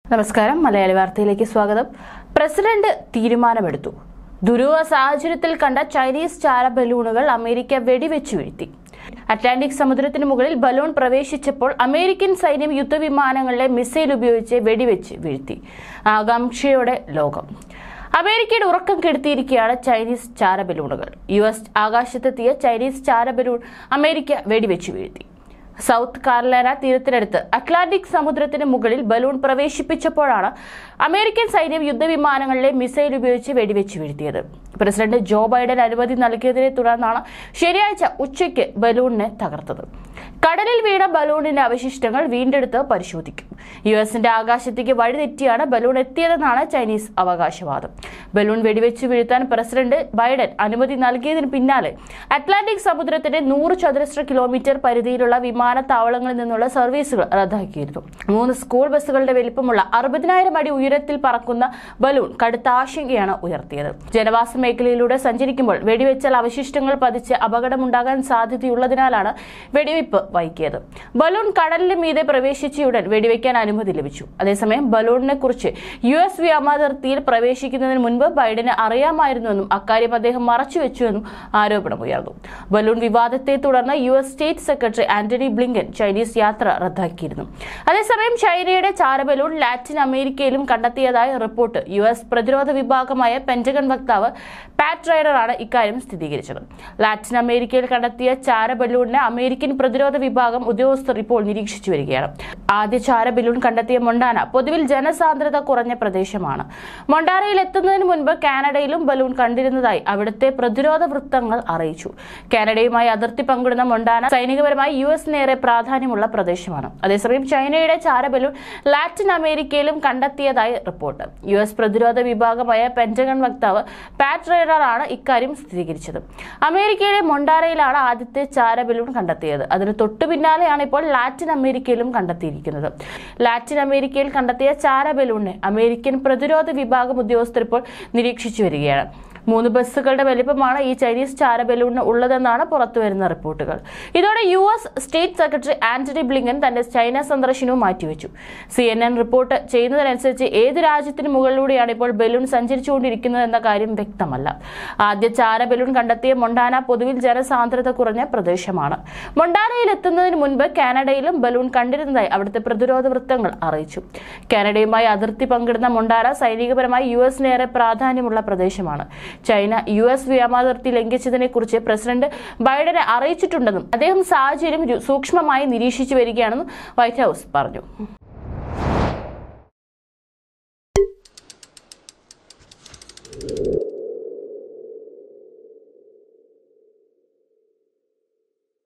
നമസ്കാരം മലയാളി വാർത്തയിലേക്ക് സ്വാഗതം പ്രസിഡന്റ് തീരുമാനമെടുത്തു ദുരൂഹ സാഹചര്യത്തിൽ കണ്ട ചൈനീസ് ചാര ബലൂണുകൾ അമേരിക്ക വെടിവെച്ചു വീഴ്ത്തി അറ്റ്ലാന്റിക് സമുദ്രത്തിന് മുകളിൽ ബലൂൺ പ്രവേശിച്ചപ്പോൾ അമേരിക്കൻ സൈന്യം യുദ്ധവിമാനങ്ങളിലെ മിസൈൽ ഉപയോഗിച്ച് വെടിവെച്ച് വീഴ്ത്തി ആകാംക്ഷയോടെ ലോകം അമേരിക്കയുടെ ഉറക്കം കെടുത്തിയിരിക്കുകയാണ് ചൈനീസ് ചാര ബലൂണുകൾ യു എസ് ആകാശത്തെത്തിയ ചൈനീസ് ചാര ബലൂൺ അമേരിക്ക വെടിവെച്ചു വീഴ്ത്തി സൗത്ത് കാർലൈന തീരത്തിനടുത്ത് അറ്റ്ലാന്റിക് സമുദ്രത്തിന് മുകളിൽ ബലൂൺ പ്രവേശിപ്പിച്ചപ്പോഴാണ് അമേരിക്കൻ സൈന്യം യുദ്ധവിമാനങ്ങളിലെ മിസൈൽ ഉപയോഗിച്ച് വെടിവെച്ച് വീഴ്ത്തിയത് പ്രസിഡന്റ് ജോ ബൈഡൻ അനുമതി നൽകിയതിനെ തുടർന്നാണ് ശനിയാഴ്ച ഉച്ചയ്ക്ക് ബലൂണിനെ തകർത്തത് കടലിൽ വീണ ബലൂണിന്റെ അവശിഷ്ടങ്ങൾ വീണ്ടെടുത്ത് പരിശോധിക്കും യു എസിന്റെ ആകാശത്തേക്ക് വഴിതെറ്റിയാണ് ബലൂൺ എത്തിയതെന്നാണ് ചൈനീസ് അവകാശവാദം ബലൂൺ വെടിവെച്ച് വീഴ്ത്താൻ പ്രസിഡന്റ് ബൈഡൻ അനുമതി നൽകിയതിന് പിന്നാലെ അറ്റ്ലാന്റിക് സമുദ്രത്തിന്റെ നൂറ് ചതുരശ്ര കിലോമീറ്റർ പരിധിയിലുള്ള വിമാനത്താവളങ്ങളിൽ നിന്നുള്ള സർവീസുകൾ റദ്ദാക്കിയിരുന്നു മൂന്ന് സ്കൂൾ ബസ്സുകളുടെ വലിപ്പമുള്ള അറുപതിനായിരം അടി ഉയരത്തിൽ പറക്കുന്ന ബലൂൺ കടുത്ത ആശങ്കയാണ് ഉയർത്തിയത് ജനവാസ മേഖലയിലൂടെ സഞ്ചരിക്കുമ്പോൾ വെടിവെച്ചാൽ അവശിഷ്ടങ്ങൾ പതിച്ച് അപകടമുണ്ടാകാൻ സാധ്യതയുള്ളതിനാലാണ് വെടിവെയ്പ് വൈകിയത് ബലൂൺ കടലിന് മീതെ പ്രവേശിച്ചയുടൻ വെടിവെക്കാൻ അനുമതി ലഭിച്ചു അതേസമയം ബലൂണിനെ കുറിച്ച് യു എസ് വ്യോമാതിർത്തിയിൽ പ്രവേശിക്കുന്നതിന് മുൻപ് ബൈഡന് അറിയാമായിരുന്നുവെന്നും അക്കാര്യം അദ്ദേഹം മറച്ചുവെച്ചുവെന്നും ആരോപണമുയർന്നു ബലൂൺ വിവാദത്തെ തുടർന്ന് U S state secretary Antony Blinken Chinese യാത്ര റദ്ദാക്കിയിരുന്നു അതേസമയം ചൈനയുടെ ചാരബലൂൺ ലാറ്റിൻ അമേരിക്കയിലും കണ്ടെത്തിയതായ റിപ്പോർട്ട് യു എസ് പ്രതിരോധ വിഭാഗമായ പെന്റഗൺ വക്താവ് പാറ്റ് റൈഡറാണ് ഇക്കാര്യം സ്ഥിരീകരിച്ചത് ലാറ്റിൻ അമേരിക്കയിൽ കണ്ടെത്തിയ ചാര ബലൂണിനെ അമേരിക്കൻ പ്രതിരോധ വിഭാഗം ഉദ്യോഗസ്ഥർ ഇപ്പോൾ നിരീക്ഷിച്ചു വരികയാണ് ആദ്യ ചാര ബലൂൺ കണ്ടെത്തിയ മൊണ്ടാന പൊതുവിൽ ജനസാന്ദ്രത കുറഞ്ഞ പ്രദേശമാണ് മൊണ്ടാനയിൽ എത്തുന്നതിന് മുൻപ് കാനഡയിലും ബലൂൺ കണ്ടിരുന്നതായി അവിടുത്തെ പ്രതിരോധ വൃത്തങ്ങൾ അറിയിച്ചു കാനഡയുമായി അതിർത്തി പങ്കിടുന്ന മൊണ്ടാന സൈനികപരമായി യു എസിനേറെ പ്രാധാന്യമുള്ള പ്രദേശമാണ് അതേസമയം ചൈനയുടെ ചാര ബലൂൺ ലാറ്റിൻ അമേരിക്കയിലും കണ്ടെത്തിയതായി റിപ്പോർട്ട് യു എസ് പ്രതിരോധ വിഭാഗമായ പെന്റഗൺ വക്താവ് പാറ്റ് റൈഡറാണ് ഇക്കാര്യം സ്ഥിരീകരിച്ചത് അമേരിക്കയിലെ മൊണ്ടാരയിലാണ് ആദ്യത്തെ ചാര ബലൂൺ കണ്ടെത്തിയത് അതിന് തൊട്ടു പിന്നാലെയാണ് ഇപ്പോൾ ലാറ്റിൻ അമേരിക്കയിലും കണ്ടെത്തിയിരിക്കുന്നത് ലാറ്റിൻ അമേരിക്കയിൽ കണ്ടെത്തിയ ചാര ബലൂണിനെ അമേരിക്കൻ പ്രതിരോധ വിഭാഗം ഉദ്യോഗസ്ഥർ ഇപ്പോൾ നിരീക്ഷിച്ചു വരികയാണ് മൂന്ന് ബസ്സുകളുടെ വലിപ്പമാണ് ഈ ചൈനീസ് ചാര ബലൂണിന് ഉള്ളതെന്നാണ് പുറത്തുവരുന്ന റിപ്പോർട്ടുകൾ ഇതോടെ U S state secretary Antony Blinken തന്റെ ചൈന സന്ദർശനവും മാറ്റിവെച്ചു സി എൻ എൻ റിപ്പോർട്ട് ചെയ്യുന്നതിനനുസരിച്ച് ഏത് രാജ്യത്തിന് മുകളിലൂടെയാണ് ഇപ്പോൾ ബലൂൺ സഞ്ചരിച്ചുകൊണ്ടിരിക്കുന്നത് എന്ന കാര്യം വ്യക്തമല്ല ആദ്യ ചാര ബലൂൺ കണ്ടെത്തിയ മൊണ്ടാന പൊതുവിൽ ജനസാന്ദ്രത കുറഞ്ഞ പ്രദേശമാണ് മൊണ്ടാനയിൽ എത്തുന്നതിന് മുൻപ് കാനഡയിലും ബലൂൺ കണ്ടിരുന്നതായി അവിടുത്തെ പ്രതിരോധ വൃത്തങ്ങൾ അറിയിച്ചു കാനഡയുമായി അതിർത്തി പങ്കിടുന്ന മൊണ്ടാന സൈനികപരമായി യു എസിനേറെ പ്രാധാന്യമുള്ള പ്രദേശമാണ് ചൈന യു എസ് വ്യോമാതിർത്തി ലംഘിച്ചതിനെ കുറിച്ച് പ്രസിഡന്റ് ബൈഡനെ അറിയിച്ചിട്ടുണ്ടെന്നും അദ്ദേഹം സാഹചര്യം രു- സൂക്ഷ്മമായി നിരീക്ഷിച്ചു വരികയാണെന്നും വൈറ്റ് ഹൌസ് പറഞ്ഞു